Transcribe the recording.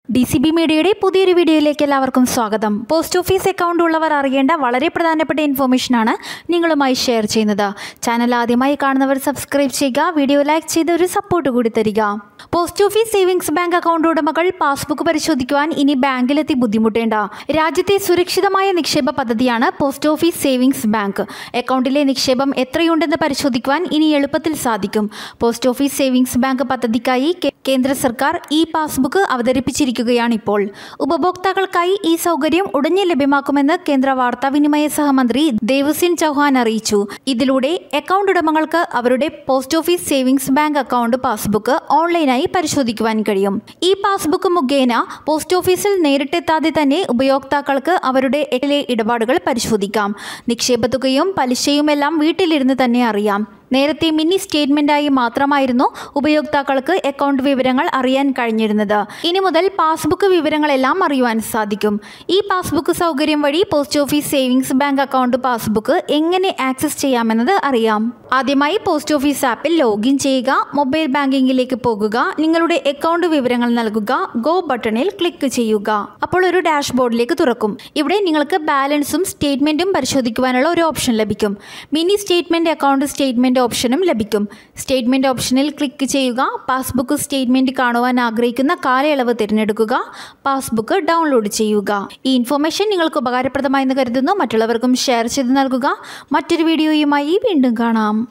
D C B മീഡിയയുടെ പുതിയൊരു വീഡിയോയിലേക്ക് എല്ലാവർക്കും സ്വാഗതം പോസ്റ്റ് ഓഫീസ് അക്കൗണ്ട് ഉള്ളവർ അറിയേണ്ട വളരെ പ്രധാനപ്പെട്ട ഇൻഫോർമേഷനാണ് നിങ്ങളുമായി ഷെയർ ചെയ്യുന്നത് ചാനൽ ആദ്യമായി കാണുന്നവർ സബ്സ്ക്രൈബ് ചെയ്യുക വീഡിയോ ലൈക്ക് ചെയ്ത് ഒരു സപ്പോർട്ട് കൂടി തരിക post office savings bank account ഉടമകൾ പാസ്ബുക്ക് പരിശോധിക്കുവാൻ ഇനി ബാങ്കിലെത്തി ബുദ്ധിമുട്ടേണ്ട രാജ്യത്തെ സുരക്ഷിതമായ നിക്ഷേപ പദ്ധതിയാണ് പോസ്റ്റ് ഓഫീസ് സേവിങ്സ് ബാങ്ക് അക്കൗണ്ടിലെ നിക്ഷേപം എത്രയുണ്ടെന്ന് പരിശോധിക്കുവാൻ ഇനി എളുപ്പത്തിൽ സാധിക്കും പോസ്റ്റ് ഓഫീസ് സേവിങ്സ് ബാങ്ക് പദ്ധതിക്കായി കേ- കേന്ദ്ര സർക്കാർ ഇ പാസ്ബുക്ക് അവതരിപ്പിച്ചിരിക്കുകയാണിപ്പോൾ ഉപഭോക്താക്കൾക്കായി ഈ സൗകര്യം ഉടനെ ലഭ്യമാക്കുമെന്ന് കേന്ദ്ര വാർത്താവിനിമയ സഹമന്ത്രി ദേവസ്യൻ ചൗഹാൻ അറിയിച്ചു ഇതിലൂടെ അക്കൗണ്ട് ഉടമകൾക്ക് അവരുടെ post office savings bank account passbook ഓൺലൈനായി പരിശോധിക്കുവാൻ കഴിയും ഈ പാസ്ബുക്ക് മുഖേന പോസ്റ്റ് ഓഫീസിൽ നേരിട്ടെത്താതെ തന്നെ ഉപയോക്താക്കൾക്ക് അവരുടെ എട്ടിലെ ഇടപാടുകൾ പരിശോധിക്കാം നിക്ഷേപ തുകയും പലിശയുമെല്ലാം വീട്ടിലിരുന്ന് തന്നെ അറിയാം നേരത്തെ മിനി സ്റ്റേറ്റ്മെന്റായി മാത്രമായിരുന്നു ഉപയോക്താക്കൾക്ക് അക്കൗണ്ട് വിവരങ്ങൾ അറിയാൻ കഴിഞ്ഞിരുന്നത് ഇനി മുതൽ പാസ്ബുക്ക് വിവരങ്ങളെല്ലാം അറിയുവാൻ സാധിക്കും ഈ പാസ്ബുക്ക് സൗകര്യം വഴി post office savings bank account passbook എങ്ങനെ ആക്സസ് ചെയ്യാമെന്നത് അറിയാം ആദ്യമായി പോസ്റ്റ് ഓഫീസ് ആപ്പിൽ ലോഗിൻ ചെയ്യുക മൊബൈൽ ബാങ്കിങ്ങിലേക്ക് പോകുക നിങ്ങളുടെ അക്കൗണ്ട് വിവരങ്ങൾ നൽകുക ഗോ ബട്ടണിൽ ക്ലിക്ക് ചെയ്യുക അപ്പോൾ ഒരു ഡാഷ്ബോർഡിലേക്ക് തുറക്കും ഇവിടെ നിങ്ങൾക്ക് ബാലൻസും സ്റ്റേറ്റ്മെന്റും പരിശോധിക്കുവാനുള്ള ഒരു ഓപ്ഷൻ ലഭിക്കും മിനി സ്റ്റേറ്റ്മെന്റ് അക്കൗണ്ട് സ്റ്റേറ്റ്മെന്റ് ഓപ്ഷനും ലഭിക്കും സ്റ്റേറ്റ്മെന്റ് ഓപ്ഷനിൽ ക്ലിക്ക് ചെയ്യുക പാസ്ബുക്ക് സ്റ്റേറ്റ്മെന്റ് കാണുവാൻ ആഗ്രഹിക്കുന്ന കാലയളവ് തിരഞ്ഞെടുക്കുക പാസ്ബുക്ക് ഡൗൺലോഡ് ചെയ്യുക ഈ ഇൻഫർമേഷൻ നിങ്ങൾക്ക് ഉപകാരപ്രദമായെന്ന് കരുതുന്നു മറ്റുള്ളവർക്കും ഷെയർ ചെയ്ത് നൽകുക മറ്റൊരു വീഡിയോയുമായി വീണ്ടും കാണാം